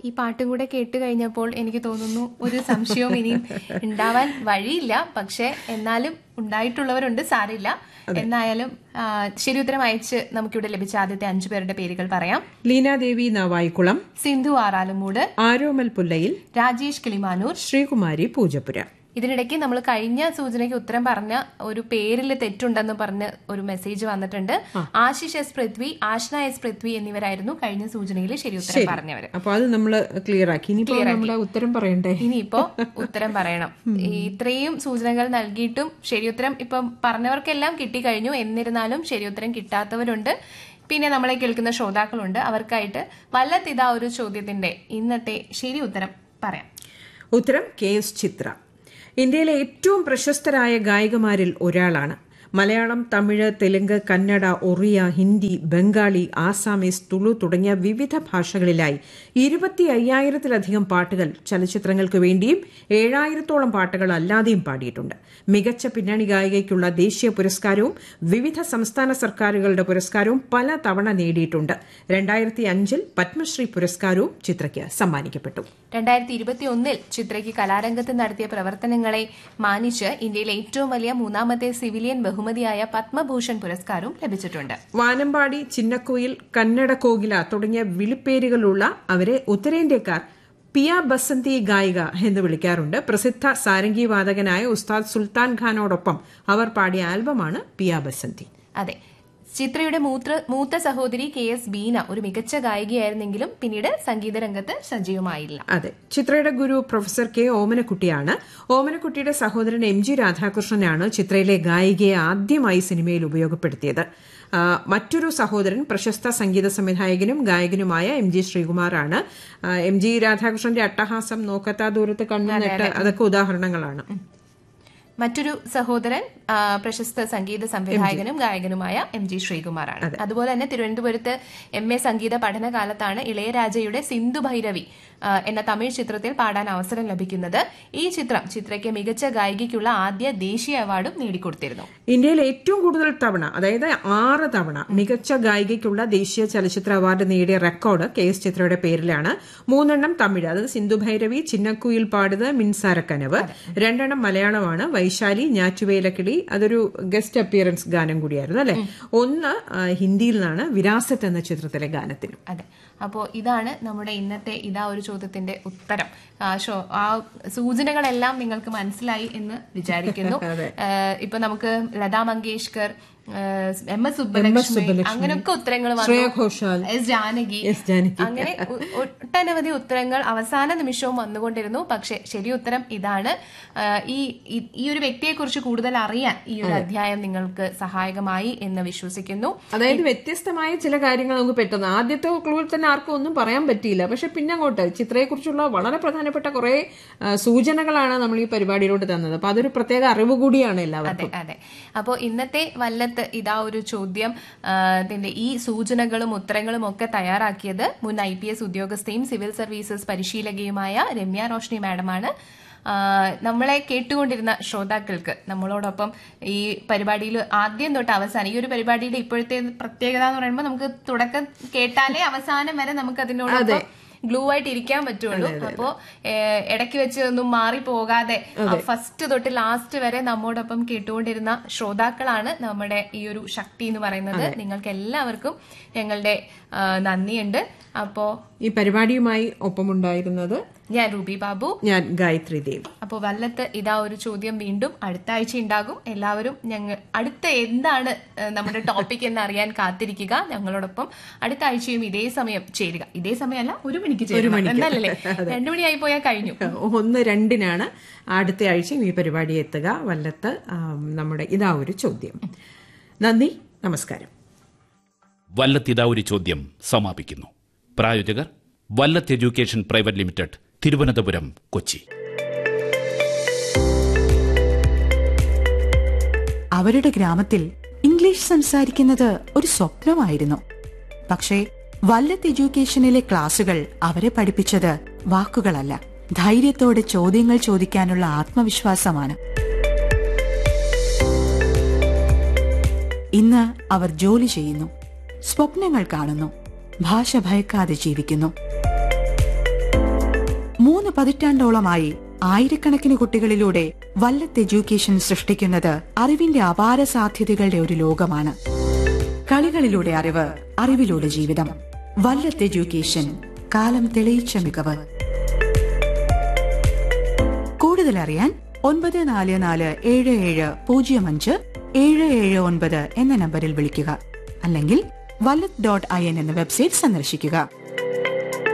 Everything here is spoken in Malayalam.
ഈ പാട്ടും കൂടെ കേട്ട് കഴിഞ്ഞപ്പോൾ എനിക്ക് തോന്നുന്നു ഒരു സംശയവും ഇനിയും ഉണ്ടാവാൻ വഴിയില്ല പക്ഷെ എന്നാലും ഉണ്ടായിട്ടുള്ളവരുണ്ട് സാരില്ല എന്നായാലും ആ, ശരി ഉത്തരം അയച്ച് നമുക്കിവിടെ ലഭിച്ച ആദ്യത്തെ അഞ്ചു പേരുടെ പേരുകൾ പറയാം ലീനാദേവി നാവായിക്കുളം സിന്ധു ആറാലുമൂട് ആരോമൽ പുല്ലയിൽ രാജേഷ് കിളിമാനൂർ ശ്രീകുമാരി പൂജപ്പുര ഇതിനിടയ്ക്ക് നമ്മൾ കഴിഞ്ഞ സൂചനയ്ക്ക് ഉത്തരം പറഞ്ഞ ഒരു പേരിൽ തെറ്റുണ്ടെന്ന് പറഞ്ഞ് ഒരു മെസ്സേജ് വന്നിട്ടുണ്ട് ആശിഷ് എസ് പൃഥ്വി ആഷ്ന എസ് പൃഥ്വി എന്നിവരായിരുന്നു കഴിഞ്ഞ സൂചനയിൽ ശരി ഉത്തരം പറഞ്ഞവര് അപ്പൊ അത് നമ്മൾ ക്ലിയർ ആക്കി ഇനിയിപ്പോ നമ്മുടെ ഉത്തരം പറയണ്ടേ ഇനിയിപ്പോ ഉത്തരം പറയണം ഈ ഇത്രയും സൂചനകൾ നൽകിയിട്ടും ശരിയുത്തരം ഇപ്പം പറഞ്ഞവർക്കെല്ലാം കിട്ടിക്കഴിഞ്ഞു എന്നിരുന്നാലും ശരിയുത്തരം കിട്ടാത്തവരുണ്ട് പിന്നെ നമ്മളെ കേൾക്കുന്ന ശ്രോതാക്കളുണ്ട് അവർക്കായിട്ട് വല്ലത്തിതാ ഒരു ചോദ്യത്തിന്റെ ഇന്നത്തെ ശരി ഉത്തരം പറയാം ഉത്തരം കെ എസ് ചിത്ര ഇന്ത്യയിലെ ഏറ്റവും പ്രശസ്തരായ ഗായികമാരിൽ ഒരാളാണ് മലയാളം തമിഴ് തെലുങ്ക് കന്നഡ ഒറിയ ഹിന്ദി ബംഗാളി ആസാമീസ് തുളു തുടങ്ങിയ വിവിധ ഭാഷകളിലായി ഇരുപത്തി അയ്യായിരത്തിലധികം പാട്ടുകൾ ചലച്ചിത്രങ്ങൾക്ക് വേണ്ടിയും ഏഴായിരത്തോളം പാട്ടുകൾ അല്ലാതെയും പാടിയിട്ടുണ്ട് മികച്ച പിന്നണി ഗായികയ്ക്കുള്ള ദേശീയ പുരസ്കാരവും വിവിധ സംസ്ഥാന സർക്കാരുകളുടെ പുരസ്കാരവും പല തവണ നേടിയിട്ടുണ്ട് രണ്ടായിരത്തി അഞ്ചിൽ പത്മശ്രീ പുരസ്കാരവും ചിത്രയ്ക്ക് സമ്മാനിക്കപ്പെട്ടു രണ്ടായിരത്തി ഇരുപത്തി ഒന്നിൽ ചിത്രയ്ക്ക് കലാരംഗത്ത് നടത്തിയ പ്രവർത്തനങ്ങളെ മാനിച്ച് ഇന്ത്യയിലെ ഏറ്റവും വലിയ മൂന്നാമത്തെ സിവിലിയൻ ബഹുമതിയായ പത്മഭൂഷൺ പുരസ്കാരവും ലഭിച്ചിട്ടുണ്ട് വാനമ്പാടി ചിന്നക്കുയിൽ കന്നഡ കോകില തുടങ്ങിയ വിളിപ്പേരുകളുള്ള അവരെ ഉത്തരേന്ത്യക്കാർ പിയ ബസന്തി ഗായിക എന്ന് വിളിക്കാറുണ്ട് പ്രസിദ്ധ സാരംഗി വാദകനായ ഉസ്താദ് സുൽത്താൻ ഖാനോടൊപ്പം അവർ പാടിയ ആൽബമാണ് പിയ ബസന്തി അതെ ചിത്രയുടെ മൂത്ര മൂത്ത സഹോദരി കെ എസ് ബീന ഒരു മികച്ച ഗായികയായിരുന്നെങ്കിലും പിന്നീട് സംഗീത രംഗത്ത് സജീവമായില്ല അതെ ചിത്രയുടെ ഗുരു പ്രൊഫസർ കെ ഓമനക്കുട്ടിയാണ് ഓമനക്കുട്ടിയുടെ സഹോദരൻ എം ജി രാധാകൃഷ്ണനാണ് ചിത്രയിലെ ഗായികയെ ആദ്യമായി സിനിമയിൽ ഉപയോഗപ്പെടുത്തിയത് ആ, മറ്റൊരു സഹോദരൻ പ്രശസ്ത സംഗീത സംവിധായകനും ഗായകനുമായ എം ജി ശ്രീകുമാറാണ് ആ, എം ജി രാധാകൃഷ്ണന്റെ അട്ടഹാസം നോക്കത്താ ദൂരത്ത് കണ്ണു നെട്ട് അതൊക്കെ ഉദാഹരണങ്ങളാണ് മറ്റൊരു സഹോദരൻ ആ, പ്രശസ്ത സംഗീത സംവിധായകനും ഗായകനുമായ എം ജി ശ്രീകുമാറാണ് അതുപോലെ തന്നെ തിരുവനന്തപുരത്ത് എം എ സംഗീത പഠനകാലത്താണ് ഇളയരാജയുടെ സിന്ധു ഭൈരവി ആ, എന്ന തമിഴ് ചിത്രത്തിൽ പാടാൻ അവസരം ലഭിക്കുന്നത് ഈ ചിത്രം ചിത്രയ്ക്ക് മികച്ച ഗായികയ്ക്കുള്ള ആദ്യ ദേശീയ അവാർഡും നേടിക്കൊടുത്തിരുന്നു ഇന്ത്യയിൽ ഏറ്റവും കൂടുതൽ തവണ അതായത് ആറ് തവണ മികച്ച ഗായികയ്ക്കുള്ള ദേശീയ ചലച്ചിത്ര അവാർഡ് നേടിയ റെക്കോർഡ് കെ എസ് ചിത്രയുടെ പേരിലാണ് മൂന്നെണ്ണം തമിഴ് അത് സിന്ധു ഭൈരവി ചിന്നക്കുയിൽ പാടുന്നത് മിൻസാരക്കനവ് രണ്ടെണ്ണം മലയാളമാണ് വൈശാലി ഞാറ്റുവേലക്കിളി അതൊരു ഗസ്റ്റ് അപ്പിയറൻസ് ഗാനം കൂടിയായിരുന്നു അല്ലെ ഒന്ന് ആ, ഹിന്ദിയിൽ നിന്നാണ് വിരാസത്ത് എന്ന ചിത്രത്തിലെ ഗാനത്തിനും അതെ അപ്പോൾ ഇതാണ് നമ്മുടെ ഇന്നത്തെ ഇതാ ഒരു ചോദ്യത്തിന്റെ ഉത്തരം ആ, ഷോ- ആ സൂചനകളെല്ലാം നിങ്ങൾക്ക് മനസ്സിലായി എന്ന് വിചാരിക്കുന്നു ഏഹ്, ഇപ്പൊ നമുക്ക് ലതാ മങ്കേഷ്കർ ഏഹ്, എം എസ് സുബ്ബലക്ഷ്മി അങ്ങനെയൊക്കെ ഉത്തരങ്ങൾ ശ്രേയ വന്നു ഘോഷാൽ എസ് ജാനകി എസ് ജാനകി അങ്ങനെ ഒ- ഒട്ടനവധി ഉത്തരങ്ങൾ അവസാന നിമിഷവും വന്നുകൊണ്ടിരുന്നു പക്ഷെ ശരി ഉത്തരം ഇതാണ് ആ, ഈ ഈ- ഈ ഒരു വ്യക്തിയെ കുറിച്ച് കൂടുതൽ അറിയാൻ ഈ ഒരു അധ്യായം നിങ്ങൾക്ക് സഹായകമായി എന്ന് വിശ്വസിക്കുന്നു അതായത് വ്യത്യസ്തമായ ചില കാര്യങ്ങൾ നമുക്ക് പെട്ടെന്ന് ആദ്യത്തെ ക്ലൂവിൽ തന്നെ ആർക്കും ഒന്നും പറയാൻ പറ്റിയില്ല പക്ഷെ പിന്നെ അങ്ങോട്ട് ചിത്രയെക്കുറിച്ചുള്ള വളരെ പ്രധാനപ്പെട്ട കുറെ ആ, സൂചനകളാണ് നമ്മൾ ഈ പരിപാടിയിലോട്ട് തന്നത് അപ്പൊ അതൊരു പ്രത്യേക അറിവ് കൂടിയാണ് എല്ലാവർക്കും അതെ അതെ അപ്പോൾ ഇന്നത്തെ വല്ലത്ത് ഇതാ ഒരു ചോദ്യം ആ, ഇതിന്റെ ഈ സൂചനകളും ഉത്തരങ്ങളും ഒക്കെ തയ്യാറാക്കിയത് മുൻ ഐ പി എസ് ഉദ്യോഗസ്ഥയും സിവിൽ സർവീസസ് പരിശീലകയുമായ രമ്യ റോഷ്നി മാഡമാണ് ആ, നമ്മളെ കേട്ടുകൊണ്ടിരുന്ന ശ്രോതാക്കൾക്ക് നമ്മളോടൊപ്പം ഈ പരിപാടിയിൽ ആദ്യം തൊട്ട് അവസാനം ഈ ഒരു പരിപാടിയുടെ ഇപ്പോഴത്തെ പ്രത്യേകത എന്ന് പറയുമ്പോൾ നമുക്ക് തുടക്കം കേട്ടാലേ അവസാനം വരെ നമുക്ക് അതിനോടൊപ്പം ഗ്ലൂ ആയിട്ട് ഇരിക്കാൻ പറ്റുള്ളൂ അപ്പോ ഏഹ്, ഇടയ്ക്ക് വെച്ച് ഒന്നും മാറി പോകാതെ ഫസ്റ്റ് തൊട്ട് ലാസ്റ്റ് വരെ നമ്മോടൊപ്പം കേട്ടുകൊണ്ടിരുന്ന ശ്രോതാക്കളാണ് നമ്മുടെ ഈ ഒരു ശക്തി എന്ന് പറയുന്നത് നിങ്ങൾക്ക് എല്ലാവർക്കും ഞങ്ങളുടെ ആ, നന്ദിയുണ്ട് അപ്പോ ഈ പരിപാടിയുമായി ഒപ്പമുണ്ടായിരുന്നത് ഞാൻ റൂബി ബാബു ഞാൻ ഗായത്രി ദേവ് അപ്പോൾ വല്ലത്ത് ഇതാ ഒരു ചോദ്യം വീണ്ടും അടുത്ത ആഴ്ച ഉണ്ടാകും എല്ലാവരും ഞങ്ങൾ അടുത്ത എന്താണ് ഏഹ്, നമ്മുടെ ടോപ്പിക് എന്ന് അറിയാൻ കാത്തിരിക്കുക ഞങ്ങളോടൊപ്പം അടുത്ത ആഴ്ചയും ഇതേ സമയം ചേരുക ഇതേ സമയമല്ല ഒരു മണിക്ക് ചേരുക എന്നല്ലേ രണ്ടു മണിയായി പോയാൽ കഴിഞ്ഞു ഒന്ന് രണ്ടിനാണ് അടുത്ത ആഴ്ചയും ഈ പരിപാടി എത്തുക വല്ലത്ത് ആം, നമ്മുടെ ഇതാ ഒരു ചോദ്യം നന്ദി നമസ്കാരം വല്ലത്തിതാ ഒരു ചോദ്യം സമാപിക്കുന്നു പ്രായോജകർ Vallath education private limited Thiruvananthapuram Kochi അവരുടെ ഗ്രാമത്തിൽ ഇംഗ്ലീഷ് സംസാരിക്കുന്നത് ഒരു സ്വപ്നമായിരുന്നു പക്ഷേ വല്ലത്ത് എഡ്യൂക്കേഷനിലെ ക്ലാസുകൾ അവരെ പഠിപ്പിച്ചത് വാക്കുകളല്ല ധൈര്യത്തോടെ ചോദ്യങ്ങൾ ചോദിക്കാനുള്ള ആത്മവിശ്വാസമാണ് ഇന്ന് അവർ ജോലി ചെയ്യുന്നു സ്വപ്നങ്ങൾ കാണുന്നു ഭാഷ ഭയക്കാതെ ജീവിക്കുന്നു പതിറ്റാണ്ടോളമായി ആയിരക്കണക്കിന് കുട്ടികളിലൂടെ വല്ലത്ത് എഡ്യൂക്കേഷൻ സൃഷ്ടിക്കുന്നത് അറിവിന്റെ അപാര സാധ്യതകളുടെ ഒരു ലോകമാണ് കളികളിലൂടെ അറിവ് അറിവിലൂടെ ജീവിതം വല്ലത്ത് എഡ്യൂക്കേഷൻ കാലം തെളിയിച്ച മികവ് കൂടുതൽ അറിയാൻ ഒൻപത് നാല് നാല് ഏഴ് ഏഴ് പൂജ്യം അഞ്ച് ഏഴ് ഏഴ് ഒൻപത് എന്ന നമ്പറിൽ വിളിക്കുക അല്ലെങ്കിൽ വല്ലത്ത് ഡോട്ട് ഐ എൻ എന്ന വെബ്സൈറ്റ് സന്ദർശിക്കുക